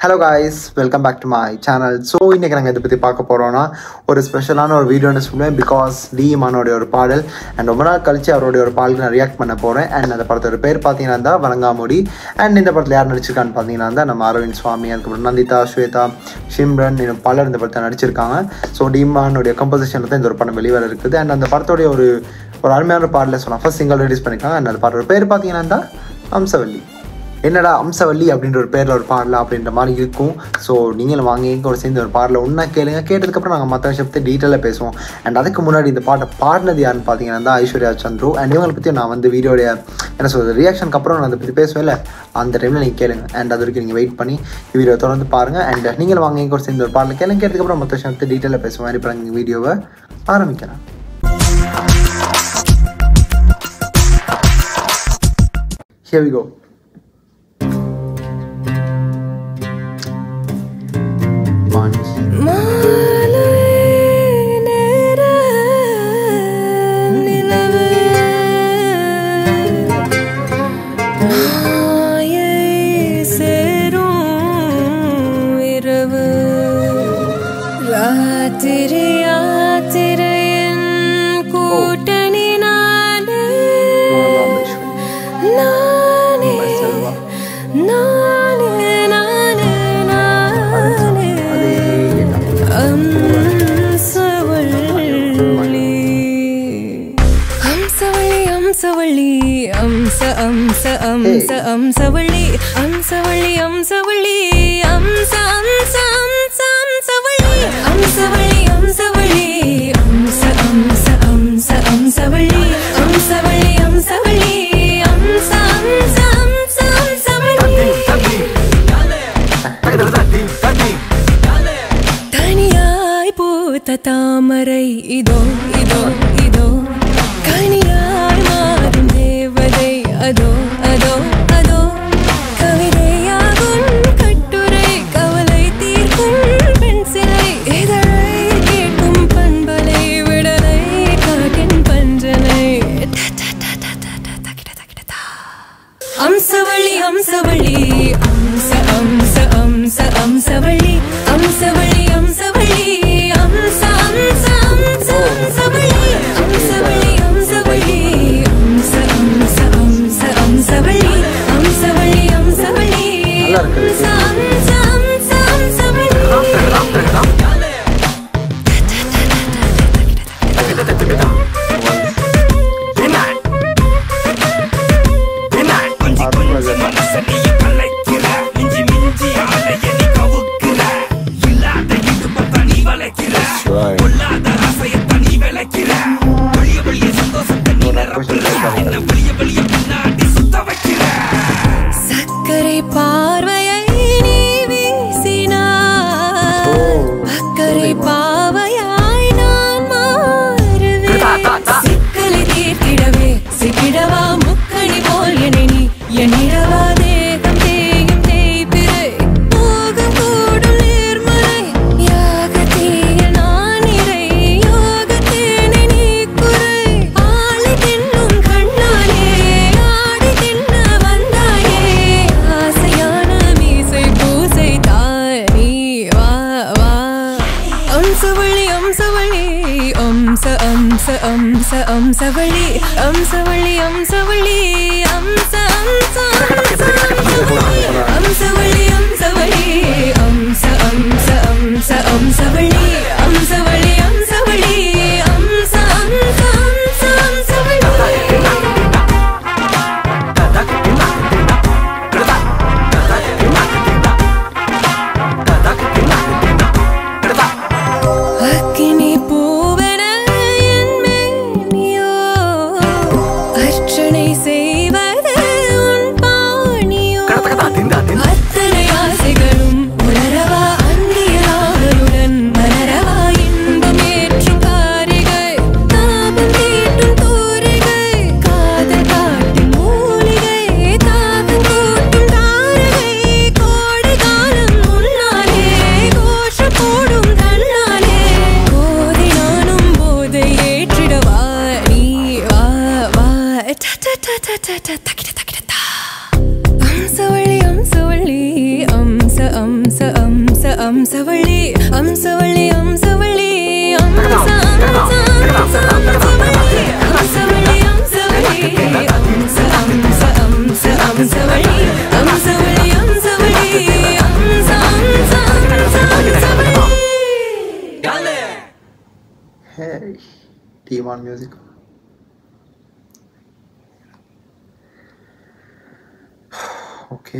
Hello guys welcome back to my channel so இன்றைக்கி நாங்கள் இதை பற்றி பார்க்க போகிறோன்னா ஒரு ஸ்பெஷலான ஒரு வீடியோன்னு சொல்லுவேன் பிகாஸ் டி மானோடைய ஒரு பாடல் அண்ட் ரொம்ப நாள் கழிச்சு அவருடைய ஒரு பாடலுக்கு நான் ரியாக்ட் பண்ண போகிறேன் அண்ட் அந்த படத்தோட பேர் பார்த்தீங்கன்னா தான் வணங்காமுடி அண்ட் இந்த படத்தில் யார் நடிச்சிருக்கான்னு பார்த்தீங்கன்னா தான் நம்ம அரவிந்த் சுவாமி அதுக்கப்புறம் நந்திதா ஸ்வேதா ஷிம்ரன் இன்னும் பலர் இந்த படத்தை நடிச்சிருக்காங்க ஸோ டிமானுடைய கம்போசிஷனில் தான் இந்த ஒரு படம் வெளிவர இருக்குது அண்ட் அந்த படத்தோடைய ஒரு ஒரு அருமையான பாடலை சொல்லலாம் ஃபர்ஸ்ட் சிங்கிள் ரிலீஸ் பண்ணியிருக்காங்க அண்ட் அந்த பாடலோட பேர் பார்த்தீங்கன்னா தான் அம்சவல்லி என்னடா அம்சவல்லி அப்படின்ற ஒரு பேரில் ஒரு பாடலாம் அப்படின்ற மாதிரி இருக்கும் ஸோ நீங்களும் வாங்கி எங்க கூட சேர்ந்து ஒரு பாடல ஒன்றா கேளுங்க கேட்டதுக்கப்புறம் நாங்கள் மற்ற விஷயத்தை டீட்டெயிலாக பேசுவோம் அண்ட் அதுக்கு முன்னாடி இந்த பாட்டை பாடினது யாருன்னு பார்த்தீங்கன்னா தான் ஐஸ்வர்யா சந்துரு அண்ட் இவங்களை பற்றி நான் வந்து வீடியோடைய என்ன சொல்கிறது ரியாக்ஷனுக்கு அப்புறம் நான் அதை பற்றி பேசுவேன்ல அந்த டைமில் நீங்கள் கேளுங்க அண்ட் அது வரைக்கும் நீங்கள் வெயிட் பண்ணி வீடியோ தொடர்ந்து பாருங்கள் அண்ட் நீங்களும் வாங்க எங்க கூட சேர்ந்து ஒரு பாடல கேளுங்க கேட்டதுக்கப்புறம் மற்ற விஷயத்தை டீட்டெயிலாக பேசுவேன் இப்போ நாங்கள் வீடியோவை ஆரம்பிக்கிறேன் Here we go. Punch. மாலை நேர நிலவு மாயை சேரும் இரவு ராத்திரி யாத்திரையின் கூட்டணி நானே நானே செல்வா. நானே நானே நானே அதே தான். அம்சவள்ளி அம்சவள்ளி அம்சவள்ளி அம்ச அம்ச அம்ச அம்சவள்ளி அம்சவள்ளி அம்சவள்ளி அம்ச அம்ச அம்ச அம்சவள்ளி அம்சவள்ளி அம்சவள்ளி அம்ச அம்ச அம்ச அம்சவள்ளி அம்சவள்ளி அம்சவள்ளி அம்ச அம்ச அம்ச அம்சவள்ளி தனியாய் பூத்த தாமரை இதோ இதோ இதோ கனியாய் மாறும் தேவதை அதோ அதோ அதோ கவிதையாகும் கட்டுரை கவலை தீர்க்கும் பெண் சிலை இதழை கேட்கும் பண்பலை விடலை காட்டின் பஞ்சனை ட, ட, ட, ட, ட, ட, தகிட, தகிட, தா. அம்சவள்ளி அம்சவள்ளி அம்ச அம்ச அம்ச அம்சவள்ளி அம்சவள்ளி அம்சவள்ளி அம்ச அம்ச அம்ச அம்சவள்ளி அம்சவள்ளி அம்சவள்ளி அம்ச அம்ச அம்ச அம்சவள்ளி அம்சவள்ளி அம்சவள்ளி நல்லா இருக்கு. அம்ச அம்ச அம்ச அம்சவள்ளி சக்கரை பார்வையை நீ வீசினாய் அக்கறை பாவையாய் நான் மாறுவேன் சிக்கலை தீர்த்திடவே சிக்கிடவா முக்கணி போல் என்னை நீ எண்ணிடவா தேகம் தேயும் தேய்பிறை போகம் கூடும் நேர்மறை யாகத்தீயில் நான் இறை யோகத்தேனை நீ குறை ஆளை தின்னும் கண்ணாலே ஆடி தின்ன வந்தாயே ஆசையான மீசை பூசை தாய் நீ வா வா அம்சவள்ளி அம்சவள்ளி அம்ச அம்ச அம்ச அம்சவள்ளி அம்சவள்ளி அம்சவள்ளி அம்ச அம்ச அம்ச அம்சவள்ளி அம்சவள்ளி அம்ச அம்ச அம்ச அம்சவள்ளி அம்சவள்ளி அம்சவள்ளி அம்ச அம்ச அம்ச அம்சவள்ளி அக்கினி பூவன என் மேனியோ அர்ச்சனை செய்வது உன் பாத Amsavalli Amsavalli Amsavalli Amsa Amsa Amsa Amsavalli Amsavalli Amsavalli Amsa Amsa Amsa Amsavalli Amsavalli Amsavalli Amsa Amsa Amsa Amsavalli Hey, Demon Music. Okay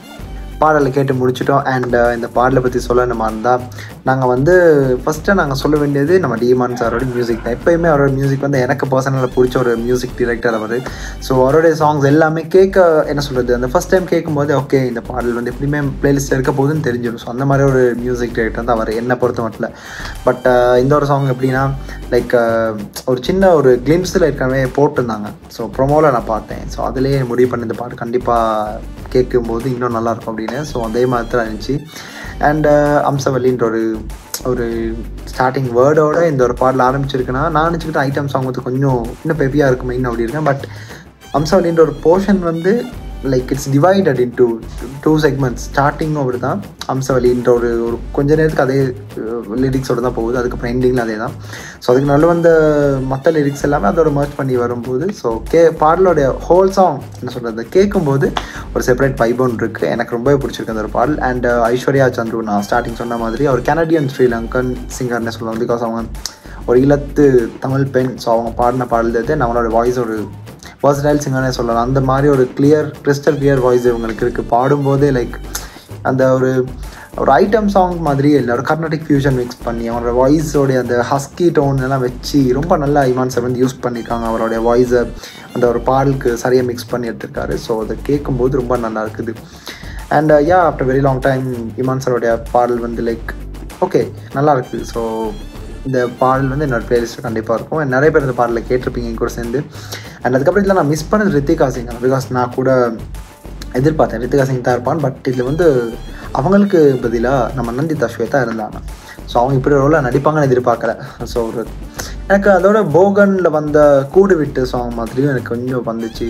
பாடலை கேட்டு முடிச்சிட்டோம் அண்ட் இந்த பாடலை பற்றி சொல்லணுமா இருந்தால் நாங்கள் வந்து ஃபஸ்ட்டு நாங்கள் சொல்ல வேண்டியது நம்ம டிமான் சாரோட மியூசிக் தான் எப்போயுமே அவரோட மியூசிக் வந்து எனக்கு பர்சனலாக பிடிச்ச ஒரு மியூசிக் டிரெக்டர் அவர் ஸோ அவருடைய சாங்ஸ் எல்லாமே கேட்க என்ன சொல்கிறது அந்த ஃபஸ்ட் டைம் கேட்கும்போது ஓகே இந்த பாடல் வந்து எப்படியுமே பிளேலிஸ்ட் இருக்க போகுதுன்னு தெரிஞ்சிடும் ஸோ அந்த மாதிரி ஒரு மியூசிக் டிரெக்டர் தான் அவர் என்னை பொறுத்த மட்டும் பட் இந்த ஒரு சாங் எப்படின்னா லைக் ஒரு சின்ன ஒரு கிளிம்ஸில் ஏற்கனவே போட்டிருந்தாங்க ஸோ ப்ரொமோவில் நான் பார்த்தேன் ஸோ அதிலேயே முடிவு பண்ண இந்த பாட்டு கண்டிப்பாக கேட்கும்போது இன்னும் நல்லாயிருக்கும் அப்படின்னு ஸோ அதே மாதிரி தான் இருந்துச்சு அண்ட் அம்சவல்லின்ற ஒரு ஒரு ஸ்டார்டிங் வேர்டோட இந்த ஒரு பாடல் ஆரம்பிச்சிருக்குன்னா நான் நினச்சிக்கிட்ட ஐட்டம் சாங் வந்து கொஞ்சம் இன்னும் பெப்பியாக இருக்குமே இன்னும் அப்படி இருக்கேன் பட் அம்சவல்லின்ற ஒரு போர்ஷன் வந்து like it's divided into two segments ஸ்டார்டிங்கும் அப்படி தான் அம்சவலின்ற ஒரு ஒரு கொஞ்ச நேரத்துக்கு அதே லிரிக்ஸோடு தான் போகுது அதுக்கப்புறம் எண்டிங்கில் அதே தான் ஸோ அதுக்கு நல்ல வந்த மற்ற லிரிக்ஸ் எல்லாமே அதோட மர்ச் பண்ணி வரும்போது ஸோ கே பாடலோடைய ஹோல் சாங் என்ன சொல்கிறது கேட்கும்போது ஒரு செப்பரேட் வைப் ஒன்று இருக்குது எனக்கு ரொம்பவே பிடிச்சிருக்கு அந்த ஒரு பாடல் அண்ட் ஐஸ்வர்யா சந்துரு நான் ஸ்டார்டிங் சொன்ன மாதிரி அவர் கனடியன் ஸ்ரீலங்கன் சிங்கர்னு சொல்லுவாங்க பிகாஸ் அவங்க ஒரு இலத்து தமிழ் பெண் ஸோ அவங்க பாடின பாடல் தான் அவங்களோட வாய்ஸ் ஒரு பர்சனல் சிங்கர்னே சொல்லலாம் அந்த மாதிரி ஒரு கிளியர் கிறிஸ்டல் கிளியர் வாய்ஸ் இவங்களுக்கு இருக்குது பாடும்போதே லைக் அந்த ஒரு ஒரு ஐட்டம் சாங் மாதிரியே இல்லை ஒரு கர்நாடிக் ஃபியூஷன் மிக்ஸ் பண்ணி அவரோட வாய்ஸோடைய அந்த ஹஸ்கி டோன் எல்லாம் வச்சு ரொம்ப நல்லா இமான் செவன் யூஸ் பண்ணியிருக்காங்க அவருடைய வாய்ஸை அந்த ஒரு பாடலுக்கு சரியாக மிக்ஸ் பண்ணி எடுத்திருக்காரு ஸோ அதை கேட்கும்போது ரொம்ப நல்லா இருக்குது and yeah after very long time Imman சாரோடைய பாடல் வந்து லைக் ஓகே நல்லா இருக்குது ஸோ இந்த பாடல் வந்து என்னோட பிளேலிஸ்ட்டில் கண்டிப்பாக இருக்கும் And நிறைய பேர் இந்த பாடலை கேட்டிருப்பீங்க என் கூட சேர்ந்து அண்ட் அதுக்கப்புறம் இதில் நான் மிஸ் பண்ணது ரித்திகா சிங் பிகாஸ் நான் கூட எதிர்பார்த்தேன் ரித்திகா சிங் தான் இருப்பான் பட் இதில் வந்து அவங்களுக்கு பதிலாக நம்ம நந்திதா ஸ்வேதா இருந்தாங்க ஸோ அவங்க இப்படி ஒரு ரோலாக நடிப்பாங்கன்னு எதிர்பார்க்கல ஸோ ஒரு எனக்கு அதோட போகனில் வந்த கூடு விட்டு சாங் மாதிரியும் எனக்கு கொஞ்சம் வந்துச்சு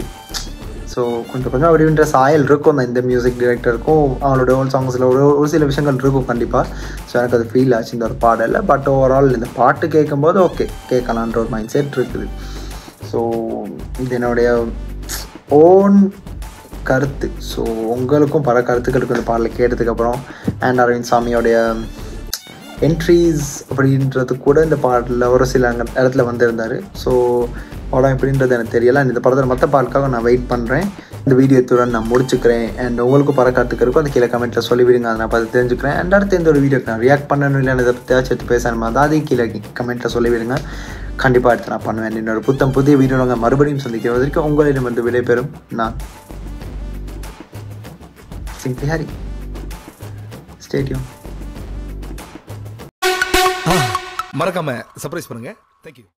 ஸோ கொஞ்சம் கொஞ்சம் அப்படின்ற சாயல் இருக்கும் அந்த இந்த மியூசிக் டைரக்டருக்கும் அவங்களோட ஓல்ட் சாங்ஸில் ஒரு ஒரு சில விஷயங்கள் இருக்கும் கண்டிப்பாக ஸோ எனக்கு அது ஃபீல் ஆச்சு இந்த ஒரு பாடலில் பட் ஓவரால் இந்த பாட்டு கேட்கும்போது ஓகே கேட்கலான்ற ஒரு மைண்ட் செட் இருக்குது ஸோ இது என்னுடைய ஓன் கருத்து ஸோ உங்களுக்கும் பல கருத்துக்கள் இருக்குது இந்த பாடலை கேட்டதுக்கப்புறம் அண்ட் அரவிந்த் சாமியோடைய என்ட்ரிஸ் அப்படின்றது கூட இந்த பாடலில் ஒரு சில அங்க இடத்துல வந்திருந்தார் ஸோ படம் எப்படின்றது எனக்கு தெரியல And இந்த படத்தில் மற்ற பாடலுக்காக நான் வெயிட் பண்ணுறேன் இந்த வீடியோ இத்துடன் நான் முடிச்சுக்கிறேன் அண்ட் உங்களுக்கும் பல கருத்துக்கு இருக்கும் அந்த கீழே கமெண்ட்டில் சொல்லிவிடுங்க அதை நான் பார்த்து தெரிஞ்சுக்கிறேன் அண்ட் அடுத்து இந்த ஒரு வீடியோக்கு நான் ரியாக்ட் பண்ணணும் இல்லை இதை பற்றி ஏதாச்சும் எடுத்து பேசணுமா அதையும் கீழே கமெண்ட்டில் சொல்லிவிடுங்க கண்டிப்பாக எடுத்து நான் பண்ணுவேன் இன்னொரு புத்தம் புதிய வீடியோ நாங்கள் மறுபடியும் சந்திக்கிற வரைக்கும் உங்களிடம் வந்து விடைபெறும் நான் சிங் ஹரி ஸ்டேடியம் மறக்காம சர்ப்ரைஸ் பண்ணுங்க தேங்க்யூ